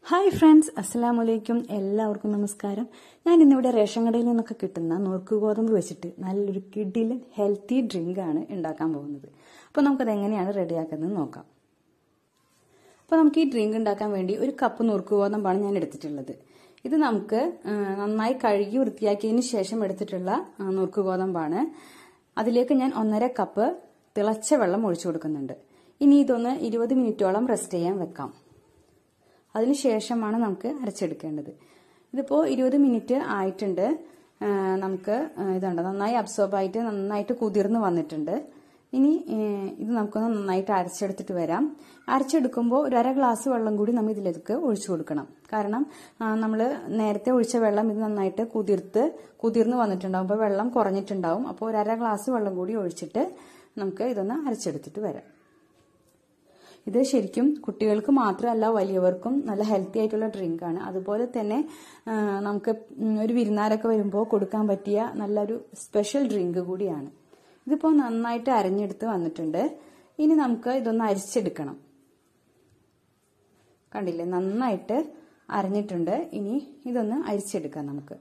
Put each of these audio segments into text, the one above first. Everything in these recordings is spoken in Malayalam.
ഹായ് ഫ്രണ്ട്സ് അസ്സലാം വലൈക്കും എല്ലാവർക്കും നമസ്കാരം ഞാൻ ഇന്നിവിടെ റേഷൻ കടയിൽ നിന്നൊക്കെ കിട്ടുന്ന നുറുക്ക് ഗോതമ്പ് വെച്ചിട്ട് നല്ലൊരു കിഡിലും ഹെൽത്തി ഡ്രിങ്ക് ആണ് ഉണ്ടാക്കാൻ പോകുന്നത് അപ്പോൾ നമുക്കത് എങ്ങനെയാണ് റെഡിയാക്കുന്നത് നോക്കാം അപ്പോൾ നമുക്ക് ഈ ഡ്രിങ്ക് ഉണ്ടാക്കാൻ വേണ്ടി ഒരു കപ്പ് നുറുക്ക് ഗോതമ്പാണ് ഞാൻ എടുത്തിട്ടുള്ളത് ഇത് നമുക്ക് ആ, നന്നായി കഴുകി വൃത്തിയാക്കിയതിന് ശേഷം എടുത്തിട്ടുള്ള ആ, നുറുക്ക് ഗോതമ്പാണ് അതിലേക്ക് ഞാൻ ഒന്നര കപ്പ് തിളച്ച വെള്ളം ഒഴിച്ചു കൊടുക്കുന്നുണ്ട് ഇനി ഇതൊന്ന് ഇരുപത് മിനിറ്റോളം റെസ്റ്റ് ചെയ്യാൻ വെക്കാം അതിനുശേഷമാണ് നമുക്ക് അരച്ചെടുക്കേണ്ടത് ഇതിപ്പോൾ ഇരുപത് മിനിറ്റ് ആയിട്ടുണ്ട് ആ, നമുക്ക് ആ, ഇതുണ്ട് നന്നായി അബ്സോർബ് ആയിട്ട് നന്നായിട്ട് കുതിർന്ന് വന്നിട്ടുണ്ട് ഇനി ഏ, ഇത് നമുക്കൊന്ന് നന്നായിട്ട് അരച്ചെടുത്തിട്ട് വരാം അരച്ചെടുക്കുമ്പോൾ ഒരു അര ഗ്ലാസ് വെള്ളം കൂടി നമ്മൾ ഇതിലേക്ക് ഒഴിച്ചു കൊടുക്കണം കാരണം നമ്മൾ നേരത്തെ ഒഴിച്ച വെള്ളം ഇത് നന്നായിട്ട് കുതിർത്ത് കുതിർന്ന് വന്നിട്ടുണ്ടാവും അപ്പോൾ വെള്ളം കുറഞ്ഞിട്ടുണ്ടാവും അപ്പോൾ ഒരു അര ഗ്ലാസ് വെള്ളം കൂടി ഒഴിച്ചിട്ട് നമുക്ക് ഇതൊന്ന് അരച്ചെടുത്തിട്ട് വരാം ഇത് ശരിക്കും കുട്ടികൾക്ക് മാത്രമല്ല വലിയവർക്കും നല്ല ഹെൽത്തി ആയിട്ടുള്ള ഡ്രിങ്ക് ആണ് അതുപോലെ തന്നെ ആ, നമുക്ക് ഉം ഒരു വിരുന്നാരൊക്കെ വരുമ്പോൾ കൊടുക്കാൻ പറ്റിയ നല്ലൊരു സ്പെഷ്യൽ ഡ്രിങ്ക് കൂടിയാണ് ഇതിപ്പോൾ നന്നായിട്ട് അരഞ്ഞെടുത്ത് വന്നിട്ടുണ്ട് ഇനി നമുക്ക് ഇതൊന്ന് അരിച്ചെടുക്കണം കണ്ടില്ലേ നന്നായിട്ട് അരഞ്ഞിട്ടുണ്ട് ഇനി ഇതൊന്ന് അരിച്ചെടുക്കാം നമുക്ക്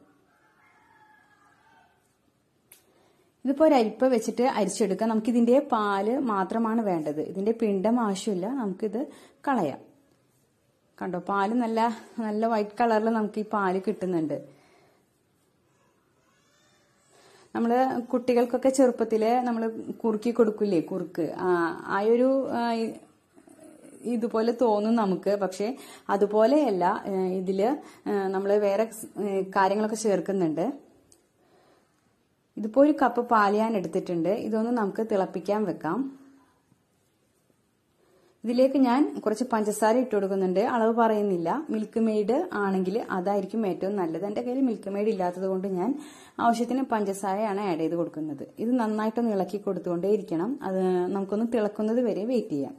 ഇതിപ്പോൾ ഒരു അരിപ്പ വെച്ചിട്ട് അരിച്ചെടുക്കാം നമുക്ക് ഇതിന്റെ പാല് മാത്രമാണ് വേണ്ടത് ഇതിന്റെ പിണ്ടം ആവശ്യമില്ല നമുക്കിത് കളയാം കണ്ടോ പാല് നല്ല നല്ല വൈറ്റ് കളറിൽ നമുക്ക് ഈ പാല് കിട്ടുന്നുണ്ട് നമ്മള് കുട്ടികൾക്കൊക്കെ ചെറുപ്പത്തില് നമ്മൾ കുറുക്കി കൊടുക്കില്ലേ കുറുക്ക് ആ ആ ഒരു ആ, ഇതുപോലെ തോന്നും നമുക്ക് പക്ഷെ അതുപോലെയല്ല ഏ, ഇതില് നമ്മൾ വേറെ ഏ, കാര്യങ്ങളൊക്കെ ചേർക്കുന്നുണ്ട് ഇതിപ്പോ ഒരു കപ്പ് പാൽ ഞാൻ എടുത്തിട്ടുണ്ട് ഇതൊന്ന് നമുക്ക് തിളപ്പിക്കാൻ വെക്കാം ഇതിലേക്ക് ഞാൻ കുറച്ച് പഞ്ചസാര ഇട്ട് കൊടുക്കുന്നുണ്ട് അളവ് പറയുന്നില്ല മിൽക്ക് മെയ്ഡ് ആണെങ്കിൽ അതായിരിക്കും ഏറ്റവും നല്ലത് എൻ്റെ കയ്യിൽ മിൽക്ക് മെയ്ഡ് ഇല്ലാത്തത് കൊണ്ട് ഞാൻ ആവശ്യത്തിന് പഞ്ചസാരയാണ് ആഡ് ചെയ്ത് കൊടുക്കുന്നത് ഇത് നന്നായിട്ടൊന്ന് ഇളക്കി കൊടുത്തുകൊണ്ടേ ഇരിക്കണം അത് നമുക്കൊന്ന് തിളക്കുന്നത് വരെ വെയിറ്റ് ചെയ്യാം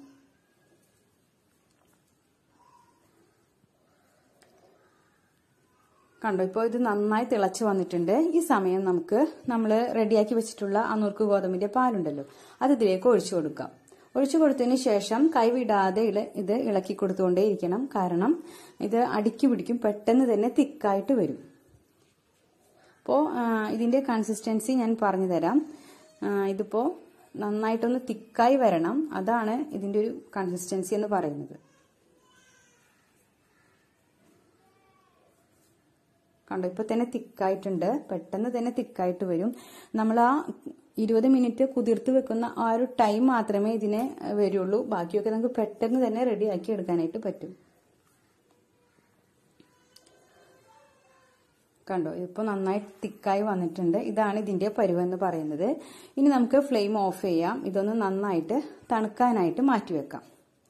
കണ്ടോ ഇപ്പോൾ ഇത് നന്നായി തിളച്ച് വന്നിട്ടുണ്ട് ഈ സമയം നമുക്ക് നമ്മൾ റെഡിയാക്കി വെച്ചിട്ടുള്ള ആ നുറുക്ക് ഗോതമ്പിന്റെ പാലുണ്ടല്ലോ അത് ഇതിലേക്ക് ഒഴിച്ചു കൊടുക്കാം ഒഴിച്ചു കൊടുത്തതിന് ശേഷം കൈവിടാതെ ഇള ഇത് ഇളക്കി കൊടുത്തുകൊണ്ടേ ഇരിക്കണം കാരണം ഇത് അടുക്കി പിടിക്കും പെട്ടെന്ന് തന്നെ തിക്കായിട്ട് വരും അപ്പോൾ ഇതിന്റെ കൺസിസ്റ്റൻസി ഞാൻ പറഞ്ഞു തരാം ആ, ഇതിപ്പോ നന്നായിട്ടൊന്ന് തിക്കായി വരണം അതാണ് ഇതിന്റെ ഒരു കൺസിസ്റ്റൻസി എന്ന് പറയുന്നത് കണ്ടോ ഇപ്പൊ തന്നെ തിക്കായിട്ടുണ്ട് പെട്ടെന്ന് തന്നെ തിക്കായിട്ട് വരും നമ്മൾ ആ ഇരുപത് മിനിറ്റ് കുതിർത്ത് വെക്കുന്ന ആ ഒരു ടൈം മാത്രമേ ഇതിന് വരുള്ളൂ ബാക്കിയൊക്കെ നമുക്ക് പെട്ടെന്ന് തന്നെ റെഡി ആക്കി എടുക്കാനായിട്ട് പറ്റും കണ്ടോ ഇപ്പോൾ നന്നായി തിക്കായി വന്നിട്ടുണ്ട് ഇതാണ് ഇതിന്റെ പരുവെന്ന് പറയുന്നത് ഇനി നമുക്ക് ഫ്ലെയിം ഓഫ് ചെയ്യാം ഇതൊന്ന് നന്നായിട്ട് തണുക്കാനായിട്ട് മാറ്റി വെക്കാം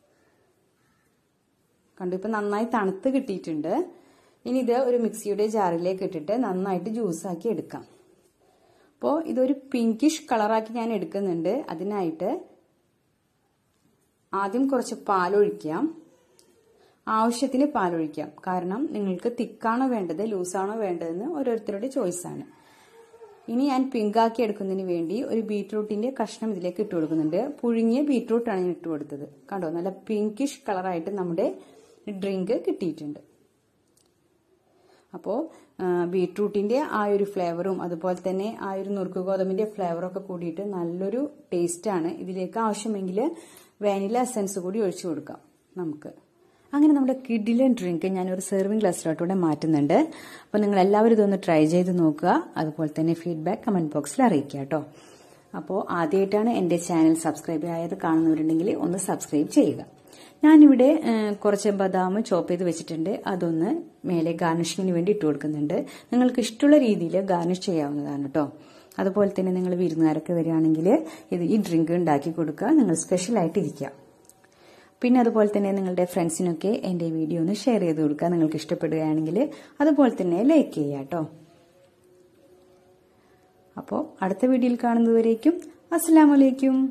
കണ്ടു ഇപ്പൊ നന്നായി തണുത്ത് കിട്ടിയിട്ടുണ്ട് ഇനി ഇത് ഒരു മിക്സിയുടെ ജാറിലേക്ക് ഇട്ടിട്ട് നന്നായിട്ട് ജ്യൂസാക്കി എടുക്കാം അപ്പോൾ ഇതൊരു പിങ്കിഷ് കളറാക്കി ഞാൻ എടുക്കുന്നുണ്ട് അതിനായിട്ട് ആദ്യം കുറച്ച് പാലൊഴിക്കാം ആവശ്യത്തിന് പാലൊഴിക്കാം കാരണം നിങ്ങൾക്ക് തിക്കാണോ വേണ്ടത് ലൂസാണോ വേണ്ടതെന്ന് ഓരോരുത്തരുടെ ചോയ്സാണ് ഇനി ഞാൻ പിങ്കാക്കി എടുക്കുന്നതിന് വേണ്ടി ഒരു ബീട്രൂട്ടിന്റെ കഷ്ണം ഇതിലേക്ക് ഇട്ട് കൊടുക്കുന്നുണ്ട് പുഴുങ്ങിയ ബീട്രൂട്ടാണ് ഞാൻ ഇട്ട് കൊടുത്തത് കണ്ടോ നല്ല പിങ്കിഷ് കളറായിട്ട് നമ്മുടെ ഡ്രിങ്ക് കിട്ടിയിട്ടുണ്ട് അപ്പോൾ ബീട്രൂട്ടിന്റെ ആ ഒരു ഫ്ലേവറും അതുപോലെ തന്നെ ആ ഒരു നുറുക്ക് ഗോതമ്പിന്റെ ഫ്ലേവറും ഒക്കെ കൂടിയിട്ട് നല്ലൊരു ടേസ്റ്റാണ് ഇതിലേക്ക് ആവശ്യമെങ്കിൽ വാനില എസൻസ് കൂടി ഒഴിച്ചു കൊടുക്കാം നമുക്ക് അങ്ങനെ നമ്മുടെ കിഡിലൻ ഡ്രിങ്ക് ഞാൻ ഒരു സെർവിംഗ് ഗ്ലാസ്സിലോട്ടൂടെ മാറ്റുന്നുണ്ട് അപ്പോൾ നിങ്ങൾ എല്ലാവരും ഇതൊന്ന് ട്രൈ ചെയ്ത് നോക്കുക അതുപോലെ തന്നെ ഫീഡ്ബാക്ക് കമന്റ് ബോക്സിൽ അറിയിക്കുക കേട്ടോ അപ്പോൾ ആദ്യമായിട്ടാണ് എൻ്റെ ചാനൽ സബ്സ്ക്രൈബ് ആയത് കാണുന്നവരുണ്ടെങ്കിൽ ഒന്ന് സബ്സ്ക്രൈബ് ചെയ്യുക ഞാനിവിടെ ഏഹ്, കുറച്ച് ബദാം ചോപ്പ് ചെയ്ത് വെച്ചിട്ടുണ്ട് അതൊന്ന് മേലെ ഗാർണിഷിങ്ങിന് വേണ്ടി ഇട്ട് കൊടുക്കുന്നുണ്ട് നിങ്ങൾക്ക് ഇഷ്ടമുള്ള രീതിയിൽ ഗാർണിഷ് ചെയ്യാവുന്നതാണ് കേട്ടോ അതുപോലെ തന്നെ നിങ്ങൾ വിരുന്നുകാരൊക്കെ വരികയാണെങ്കിൽ ഇത് ഈ ഡ്രിങ്ക് ഉണ്ടാക്കി കൊടുക്കുക നിങ്ങൾ സ്പെഷ്യലായിട്ട് ഇരിക്കുക പിന്നെ അതുപോലെ തന്നെ നിങ്ങളുടെ ഫ്രണ്ട്സിനൊക്കെ എൻ്റെ ഈ വീഡിയോ ഒന്ന് ഷെയർ ചെയ്ത് കൊടുക്കുക നിങ്ങൾക്ക് ഇഷ്ടപ്പെടുകയാണെങ്കിൽ അതുപോലെ തന്നെ ലൈക്ക് ചെയ്യുക കേട്ടോ അപ്പോൾ അടുത്ത വീഡിയോയിൽ കാണുന്നതുവരേക്കും അസ്സാം വലൈക്കും